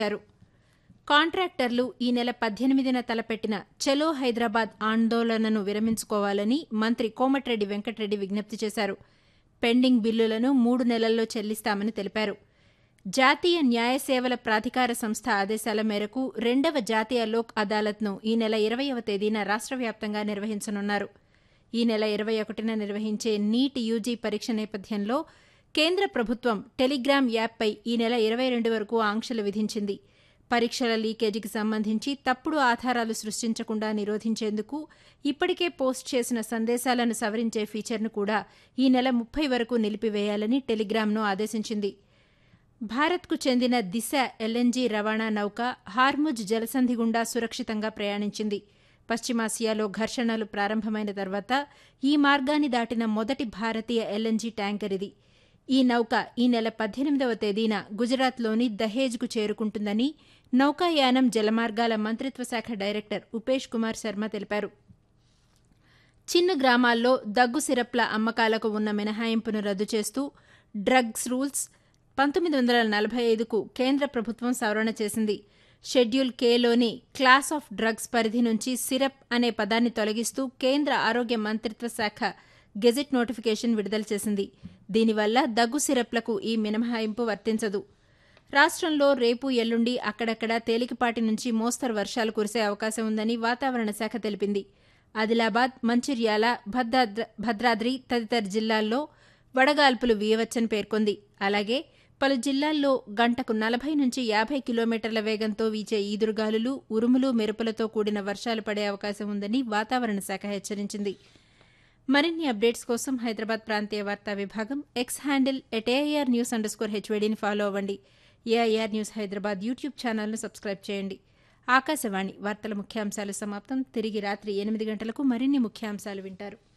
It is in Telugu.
చేశారు కాంట్రాక్టర్లు ఈ నెల పద్దెనిమిదిన తలపెట్టిన చలో హైదరాబాద్ ఆందోళనను విరమించుకోవాలని మంత్రి కోమటిరెడ్డి వెంకటరెడ్డి విజ్ఞప్తి చేశారు పెండింగ్ బిల్లులను మూడు నెలల్లో చెల్లిస్తామని తెలిపారు జాతీయ న్యాయ సేవల ప్రాధికార సంస్థ ఆదేశాల మేరకు రెండవ జాతీయ లోక్ అదాలత్ను ఈ నెల ఇరవయవ తేదీన రాష్ట్ర వ్యాప్తంగా నిర్వహించనున్నారు ఈ నెల ఇరవై ఒకటిన నిర్వహించే నీట్ యూజీ పరీక్ష నేపథ్యంలో కేంద్ర ప్రభుత్వం టెలిగ్రామ్ యాప్పై ఈ నెల ఇరవై రెండు వరకు ఆంక్షలు విధించింది పరీక్షల లీకేజీకి సంబంధించి తప్పుడు ఆధారాలు సృష్టించకుండా నిరోధించేందుకు ఇప్పటికే పోస్ట్ చేసిన సందేశాలను సవరించే ఫీచర్ను కూడా ఈ నెల ముప్పై వరకు నిలిపివేయాలని టెలిగ్రామ్ను ఆదేశించింది భారత్కు చెందిన దిశ ఎల్ఎన్జీ రవాణా నౌక హార్ముజ్ జలసంధి గుండా సురక్షితంగా ప్రయాణించింది పశ్చిమాసియాలో ఘర్షణలు ప్రారంభమైన తర్వాత ఈ మార్గాన్ని దాటిన మొదటి భారతీయ ఎల్ఎన్జీ ట్యాంకర్ ఇది ఈ నౌక ఈ నెల పద్దెనిమిదవ తేదీన గుజరాత్లోని దహేజ్కు చేరుకుంటుందని నౌకాయానం జలమార్గాల మంత్రిత్వ శాఖ డైరెక్టర్ ఉపేష్ కుమార్ శర్మ తెలిపారు చిన్న గ్రామాల్లో దగ్గు సిరప్ల అమ్మకాలకు ఉన్న మినహాయింపును రద్దు చేస్తూ డ్రగ్స్ రూల్స్ పంతొమ్మిది వందల నలభై ఐదుకు కేంద్ర ప్రభుత్వం సవరణ చేసింది షెడ్యూల్ కేలోని క్లాస్ ఆఫ్ డ్రగ్స్ పరిధి నుంచి సిరప్ అనే పదాన్ని తొలగిస్తూ కేంద్ర ఆరోగ్య మంత్రిత్వ శాఖ గెజిట్ నోటిఫికేషన్ విడుదల చేసింది దీనివల్ల దగ్గు సిరప్లకు ఈ మినహాయింపు వర్తించదు రాష్ట్రంలో రేపు ఎల్లుండి అక్కడక్కడ తేలికపాటి నుంచి మోస్తరు వర్షాలు కురిసే అవకాశం ఉందని వాతావరణ శాఖ తెలిపింది ఆదిలాబాద్ మంచిర్యాల భద్రాద్రి తదితర జిల్లాల్లో వడగాల్పులు వీయవచ్చని పేర్కొంది అలాగే పలు జిల్లాల్లో గంటకు నలభై నుంచి యాభై కిలోమీటర్ల వేగంతో వీచే ఈదురుగాలులు ఉరుములు మెరుపులతో కూడిన వర్షాలు పడే అవకాశం ఉందని వాతావరణ శాఖ హెచ్చరించింది మరిన్ని అప్డేట్స్ కోసం హైదరాబాద్ ప్రాంతీయ వార్తా విభాగం X handle at AIR news underscore హెచ్వేడీని ఫాలో అవ్వండి ఏఐఆర్ న్యూస్ హైదరాబాద్ యూట్యూబ్ ఛానల్ను సబ్స్క్రైబ్ చేయండి ఆకాశవాణి వార్తల ముఖ్యాంశాలు సమాప్తం తిరిగి రాత్రి ఎనిమిది గంటలకు మరిన్ని ముఖ్యాంశాలు వింటారు